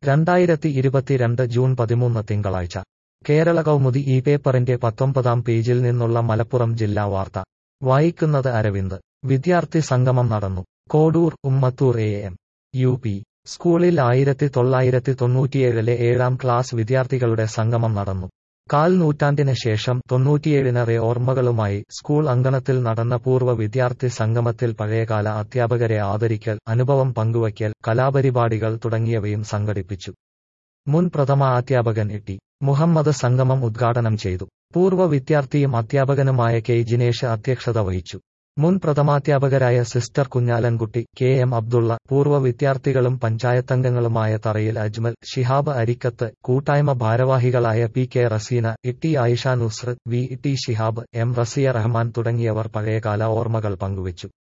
രണ്ടായിരത്തി ഇരുപത്തിരണ്ട് ജൂൺ പതിമൂന്ന് തിങ്കളാഴ്ച കേരള കൗമുദി ഈ പേപ്പറിന്റെ പത്തൊമ്പതാം പേജിൽ നിന്നുള്ള മലപ്പുറം ജില്ലാ വാർത്ത വായിക്കുന്നത് അരവിന്ദ് വിദ്യാർത്ഥി സംഗമം നടന്നു Kodur Ummathur A M U P സ്കൂളിൽ ആയിരത്തി തൊള്ളായിരത്തി തൊണ്ണൂറ്റിയേഴിലെ ഏഴാം ക്ലാസ് വിദ്യാർത്ഥികളുടെ സംഗമം നടന്നു കാൽ നൂറ്റാണ്ടിന് ശേഷം തൊണ്ണൂറ്റിയേഴിനറെ ഓർമ്മകളുമായി സ്കൂൾ അങ്കണത്തിൽ നടന്ന പൂർവ്വ വിദ്യാർത്ഥി സംഗമത്തിൽ പഴയകാല അധ്യാപകരെ ആദരിക്കൽ അനുഭവം പങ്കുവയ്ക്കൽ കലാപരിപാടികൾ തുടങ്ങിയവയും സംഘടിപ്പിച്ചു മുൻ പ്രഥമ അധ്യാപകൻ ടി മുഹമ്മദ് സംഗമം ഉദ്ഘാടനം ചെയ്തു പൂർവ്വ വിദ്യാർത്ഥിയും അധ്യാപകനുമായ കെ ജിനേഷ് അധ്യക്ഷത വഹിച്ചു മുൻ പ്രഥമാധ്യാപകരായ sister Kunjalankutty K M Abdulla പൂർവ്വ വിദ്യാർത്ഥികളും പഞ്ചായത്തംഗങ്ങളുമായ തറയിൽ അജ്മൽ ഷിഹാബ് അരിക്കത്ത് കൂട്ടായ്മ ഭാരവാഹികളായ P K Raseena Itty Ayisha Nusrath V T Shihab M Raziya Rahman തുടങ്ങിയവർ പഴയകാല ഓർമ്മകൾ പങ്കുവച്ചു